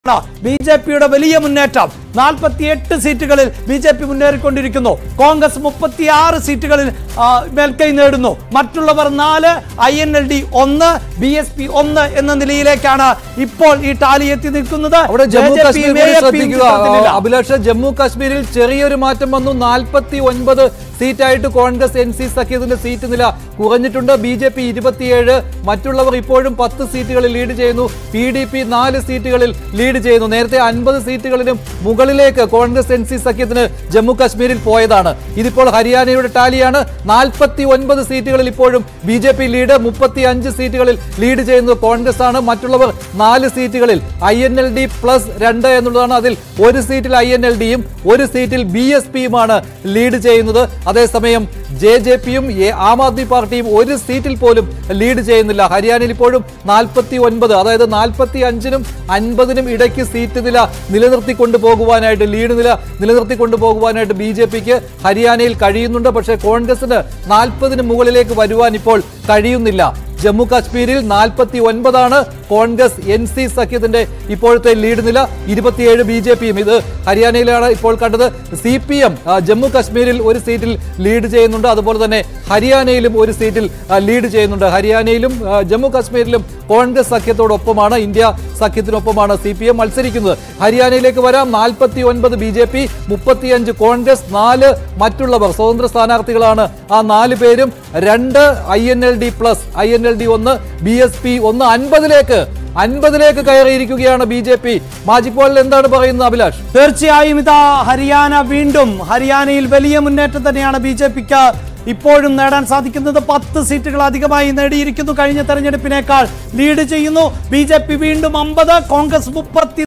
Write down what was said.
B J പിയുടെ വലിയ മുന്നേറ്റം നാൽപ്പത്തിയെട്ട് സീറ്റുകളിൽ ബി ജെ പി മുന്നേറിക്കൊണ്ടിരിക്കുന്നു കോൺഗ്രസ് മുപ്പത്തിയാറ് സീറ്റുകളിൽ ആ, മേൽക്കൈ നേടുന്നു മറ്റുള്ളവർ നാല് ഐ എൻ എൽ ഡി ഒന്ന് ബി എസ് പി ഒന്ന് എന്ന നിലയിലേക്കാണ് ഇപ്പോൾ ഈ ടാലി എത്തി നിൽക്കുന്നത് അവിടെ ജമ്മു JJP കാശ്മീർ യും കൂടി AAP യും ശ്രദ്ധിക്കുക ചിത്രത്തിലില്ല. ആ, അഭിലാഷ് ജമ്മു കാശ്മീരിൽ ചെറിയൊരു മാറ്റം വന്നു നാൽപ്പത്തി ഒൻപത് സീറ്റായിട്ട് കോൺഗ്രസ് എൻ സി സഖ്യത്തിന്റെ സീറ്റ് നില കുറഞ്ഞിട്ടുണ്ട് ബി ജെ പി ഇരുപത്തിയേഴ് മറ്റുള്ളവർ ഇപ്പോഴും പത്ത് സീറ്റുകളിൽ ലീഡ് ചെയ്യുന്നു പി ഡി പി നാല് സീറ്റുകളിൽ ലീഡ് ചെയ്യുന്നു നേരത്തെ അൻപത് സീറ്റുകളിലും മുകളിലേക്ക് കോൺഗ്രസ് എൻ സി സഖ്യത്തിന് ജമ്മു കാശ്മീരിൽ പോയതാണ് ഇതിപ്പോൾ ഹരിയാനയുടെ ടാലിയാണ് നാൽപ്പത്തി ഒൻപത് സീറ്റുകളിൽ ഇപ്പോഴും ബി ജെ പി ലീഡ് മുപ്പത്തി അഞ്ച് സീറ്റുകളിൽ ലീഡ് ചെയ്യുന്നത് കോൺഗ്രസ് ആണ് മറ്റുള്ളവർ നാല് സീറ്റുകളിൽ I N L D plus രണ്ട് എന്നുള്ളതാണ് അതിൽ ഒരു സീറ്റിൽ ഐ എൻ എൽ ഡിയും ഒരു സീറ്റിൽ ബി എസ് പിയുമാണ് ലീഡ് ചെയ്യുന്നത് അതേസമയം ജെ ജെ പിയും ആം ആദ്മി പാർട്ടിയും ഒരു സീറ്റിൽ പോലും ലീഡ് ചെയ്യുന്നില്ല ഹരിയാനയിൽ ഇപ്പോഴും നാൽപ്പത്തി ഒൻപത് അതായത് നാൽപ്പത്തി അഞ്ചിനും അൻപതിനും ഇടയ്ക്ക് സീറ്റ് നില നിലനിർത്തിക്കൊണ്ടു പോകുവാനായിട്ട് ലീഡ് നില നിലനിർത്തിക്കൊണ്ടു പോകുവാനായിട്ട് ബി ജെ പിക്ക് ഹരിയാനയിൽ കഴിയുന്നുണ്ട് പക്ഷേ കോൺഗ്രസിന് നാൽപ്പതിന് മുകളിലേക്ക് വരുവാൻ ഇപ്പോൾ കഴിയുന്നില്ല ജമ്മു കാശ്മീരിൽ നാൽപ്പത്തി ഒൻപതാണ് കോൺഗ്രസ് എൻ സി സഖ്യത്തിന്റെ ഇപ്പോഴത്തെ ലീഡ് നില ഇരുപത്തിയേഴ് ബി ജെ പിയും ഇത് ഹരിയാനയിലാണ് ഇപ്പോൾ കണ്ടത് സി പി എം ജമ്മു കാശ്മീരിൽ ഒരു സീറ്റിൽ ലീഡ് ചെയ്യുന്നുണ്ട് അതുപോലെ തന്നെ ഹരിയാനയിലും ഒരു സീറ്റിൽ ആ, ലീഡ് ചെയ്യുന്നുണ്ട് ഹരിയാനയിലും ആ, ജമ്മു കാശ്മീരിലും കോൺഗ്രസ് സഖ്യത്തോടൊപ്പമാണ് ഇന്ത്യ സഖ്യത്തിനൊപ്പമാണ് സി പി എം മത്സരിക്കുന്നത് ഹരിയാനയിലേക്ക് വരാം നാൽപ്പത്തി ഒൻപത് ബി ജെ പി മുപ്പത്തിയഞ്ച് കോൺഗ്രസ് നാല് മറ്റുള്ളവർ സ്വതന്ത്ര സ്ഥാനാർത്ഥികളാണ് ആ നാല് പേരും രണ്ട് I N L D plus I N L D ഒന്ന് ബി എസ് പി ഒന്ന് അൻപതിലേക്ക് അൻപതിലേക്ക് കയറിയിരിക്കുകയാണ് ബി ജെ പി മാജിപ്പോളിൽ എന്താണ് പറയുന്നത് അഭിലാഷ് തീർച്ചയായും ഇതാ ഹരിയാന വീണ്ടും ഹരിയാനയിൽ വലിയ മുന്നേറ്റം തന്നെയാണ് ബി ജെ പിക്ക് ഇപ്പോഴും നേടാൻ സാധിക്കുന്നത് പത്ത് സീറ്റുകൾ അധികമായി നേടിയിരിക്കുന്നു കഴിഞ്ഞ തെരഞ്ഞെടുപ്പിനേക്കാൾ ലീഡ് ചെയ്യുന്നു ബി ജെ പി വീണ്ടും അമ്പത് കോൺഗ്രസ് മുപ്പത്തി